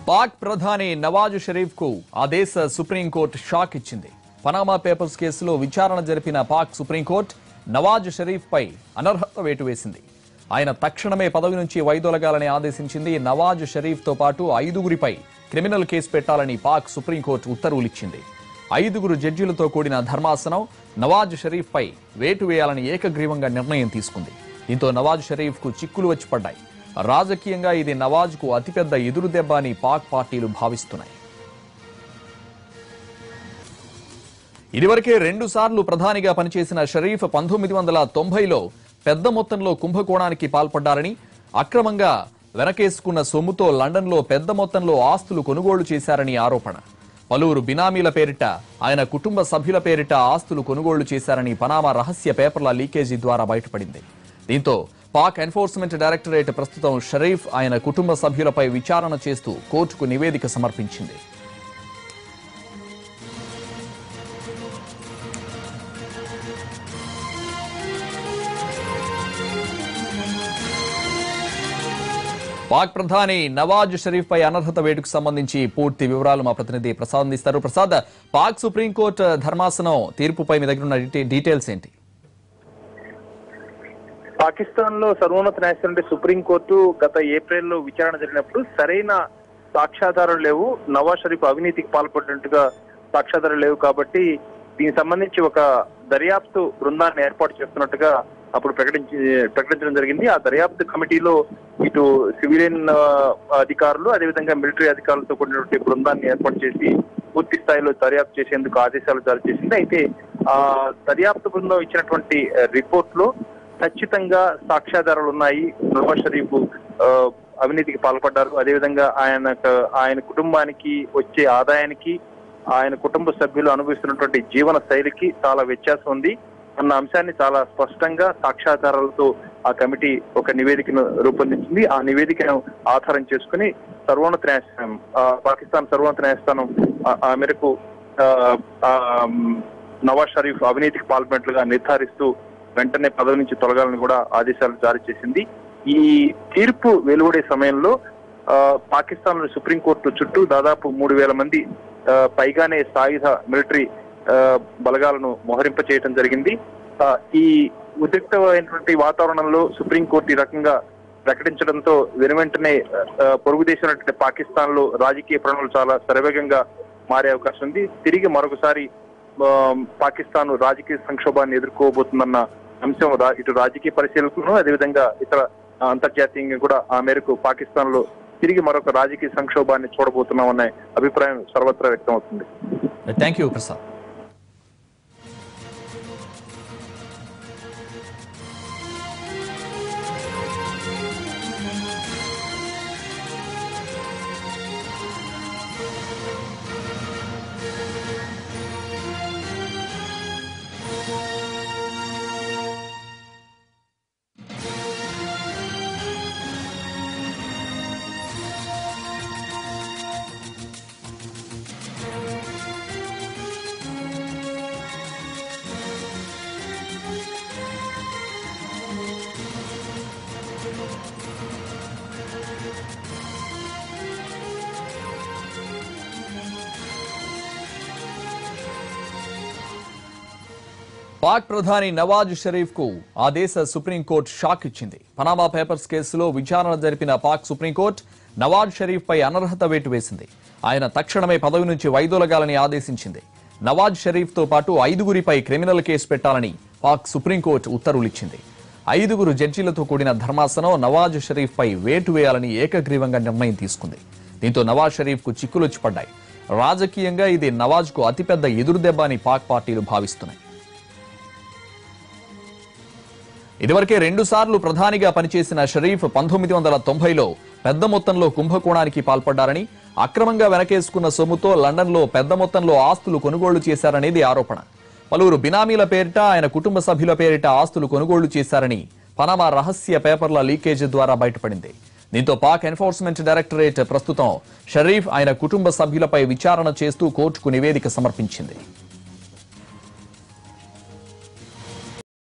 పాక్ ప్రధాని నవాజ్ షరీఫ్ కు ఆ దేశ సుప్రీంకోర్టు షాక్ ఇచ్చింది పనామా పేపర్స్ కేసులో విచారణ జరిపిన పాక్ సుప్రీంకోర్టు నవాజ్ షరీఫ్ పై అనర్హత వేటు వేసింది ఆయన తక్షణమే పదవి నుంచి వైదొలగాలని ఆదేశించింది నవాజ్ షరీఫ్ తో పాటు ఐదుగురిపై క్రిమినల్ కేసు పెట్టాలని పాక్ సుప్రీంకోర్టు ఉత్తర్వులిచ్చింది ఐదుగురు జడ్జీలతో కూడిన ధర్మాసనం నవాజ్ షరీఫ్ పై వేటు వేయాలని ఏకగ్రీవంగా నిర్ణయం తీసుకుంది దీంతో నవాజ్ షరీఫ్ కు చిక్కులు వచ్చి పడ్డాయి రాజకీయంగా ఇది నవాజ్ కు అతిపెద్ద ఎదురు దెబ్బ అని పాక్ పార్టీలు భావిస్తున్నాయి ఇదివరకే రెండు సార్లు ప్రధానిగా పనిచేసిన షరీఫ్ పంతొమ్మిది వందల తొంభైలో పెద్ద మొత్తంలో కుంభకోణానికి పాల్పడ్డారని అక్రమంగా వెనకేసుకున్న సొమ్ముతో లండన్లో పెద్ద మొత్తంలో ఆస్తులు కొనుగోలు చేశారని ఆరోపణ పలువురు బినామీల పేరిట ఆయన కుటుంబ సభ్యుల పేరిట ఆస్తులు కొనుగోలు చేశారని పనామా రహస్య పేపర్ల లీకేజీ ద్వారా బయటపడింది దీంతో పాక్ ఎన్ఫోర్స్మెంట్ డైరెక్టరేట్ ప్రస్తుతం షరీఫ్ ఆయన కుటుంబ సభ్యులపై విచారణ చేస్తూ కోర్టుకు నివేదిక సమర్పించింది పాక్ ప్రధాని నవాజ్ షరీఫ్ పై అనర్హత వేటుకు సంబంధించి పూర్తి వివరాలు మా ప్రతినిధి ప్రసాద్ అందిస్తారు ప్రసాద్ పాక్ సుప్రీంకోర్టు ధర్మాసనం తీర్పుపై మీ దగ్గర ఉన్న డీటే- డీటెయిల్స్ ఏంటి పాకిస్తాన్ లో సర్వోన్నత న్యాయస్థానం సుప్రీంకోర్టు గత ఏప్రిల్ లో విచారణ జరిగినప్పుడు సరైన సాక్ష్యాధారాలు లేవు నవాజ్ షరీఫ్ అవినీతికి పాల్పడినట్టుగా సాక్ష్యాధారాలు లేవు కాబట్టి దీనికి సంబంధించి ఒక దర్యాప్తు బృందాన్ని ఏర్పాటు చేస్తున్నట్టుగా అప్పుడు ప్రకటించి ప్రకటించడం జరిగింది ఆ దర్యాప్తు కమిటీలో ఇటు సివిలియన్ ఆ, అధికారులు అదేవిధంగా మిలిటరీ అధికారులతో కూడినటువంటి బృందాన్ని ఏర్పాటు చేసి పూర్తి స్థాయిలో దర్యాప్తు చేసేందుకు ఆదేశాలు జారీ చేసింది అయితే ఆ దర్యాప్తు బృందం ఇచ్చినటువంటి రిపోర్ట్ లో ఖచ్చితంగా సాక్ష్యాధారాలు ఉన్నాయి నవాజ్ షరీఫ్ ఆ, అవినీతికి పాల్పడ్డారు అదేవిధంగా ఆయన ఆయన కుటుంబానికి వచ్చే ఆదాయానికి ఆయన కుటుంబ సభ్యులు అనుభవిస్తున్నటువంటి జీవన శైలికి చాలా వ్యత్యాసం ఉంది అన్న అంశాన్ని చాలా స్పష్టంగా సాక్ష్యాధారాలతో ఆ కమిటీ ఒక నివేదికను రూపొందించింది ఆ నివేదికను ఆధారం చేసుకుని సర్వోన్నత న్యాయస్థానం ఆ, పాకిస్తాన్ సర్వోన్నత న్యాయస్థానం ఆ- ఆ మేరకు ఆ, ఆ, నవాజ్ షరీఫ్ అవినీతికి పాల్పడినట్లుగా నిర్ధారిస్తూ వెంటనే పదవి నుంచి తొలగాలని కూడా ఆదేశాలు జారీ చేసింది ఈ తీర్పు వెలువడే సమయంలో ఆ, పాకిస్తాన్ లోని సుప్రీంకోర్టు చుట్టూ దాదాపు మూడు వేల మంది ఆ, పైగానే సాయుధ మిలిటరీ ఆ, బలగాలను మోహరింప చేయడం జరిగింది ఆ, ఈ ఉద్రిక్తమైనటువంటి వాతావరణంలో సుప్రీంకోర్టు ఈ రకంగా ప్రకటించడంతో వెనువెంటనే ఆ, పొరుగు దేశం పాకిస్తాన్ లో రాజకీయ ప్రణాళికలు చాలా శరవేగంగా మారే అవకాశం ఉంది తిరిగి మరొకసారి ఆ, పాకిస్తాన్ రాజకీయ సంక్షోభాన్ని ఎదుర్కోబోతుందన్న అంశం రా- ఇటు రాజకీయ పరిశీలకులను అదేవిధంగా ఇతర ఆ, అంతర్జాతీయంగా కూడా ఆ మేరకు పాకిస్తాన్ లో తిరిగి మరొక రాజకీయ సంక్షోభాన్ని చూడబోతున్నామనే అభిప్రాయం సర్వత్రా వ్యక్తం అవుతుంది థ్యాంక్ యూ ప్రసాద్ పాక్ ప్రధాని నవాజ్ షరీఫ్ కు ఆ దేశ సుప్రీంకోర్టు షాక్ ఇచ్చింది పనామా పేపర్స్ కేసులో విచారణ జరిపిన పాక్ సుప్రీంకోర్టు నవాజ్ షరీఫ్ పై అనర్హత వేటు వేసింది ఆయన తక్షణమే పదవి నుంచి వైదొలగాలని ఆదేశించింది నవాజ్ షరీఫ్ తో పాటు ఐదుగురిపై క్రిమినల్ కేసు పెట్టాలని పాక్ సుప్రీంకోర్టు ఉత్తర్వులిచ్చింది ఐదుగురు జడ్జీలతో కూడిన ధర్మాసనం నవాజ్ షరీఫ్ పై వేటు వేయాలని ఏకగ్రీవంగా నిర్ణయం తీసుకుంది దీంతో నవాజ్ షరీఫ్ కు చిక్కులొచ్చి పడ్డాయి రాజకీయంగా ఇది నవాజ్ కు అతిపెద్ద ఎదురుదెబ్బ అని పాక్ పార్టీలు భావిస్తున్నాయి ఇదివరకే రెండు సార్లు ప్రధానిగా పనిచేసిన షరీఫ్ పంతొమ్మిది వందల తొంభైలో పెద్ద మొత్తంలో కుంభకోణానికి పాల్పడ్డారని అక్రమంగా వెనకేసుకున్న సొమ్ముతో లండన్లో పెద్ద మొత్తంలో ఆస్తులు కొనుగోళ్లు చేశారనేది ఆరోపణ పలువురు బినామీల పేరిట ఆయన కుటుంబ సభ్యుల పేరిట ఆస్తులు కొనుగోళ్లు చేశారని పనామా రహస్య పేపర్ల లీకేజ్ ద్వారా బయటపడింది దీంతో పాక్ ఎన్ఫోర్స్మెంట్ డైరెక్టరేట్ ప్రస్తుతం షరీఫ్ ఆయన కుటుంబ సభ్యులపై విచారణ చేస్తూ కోర్టుకు నివేదిక సమర్పించింది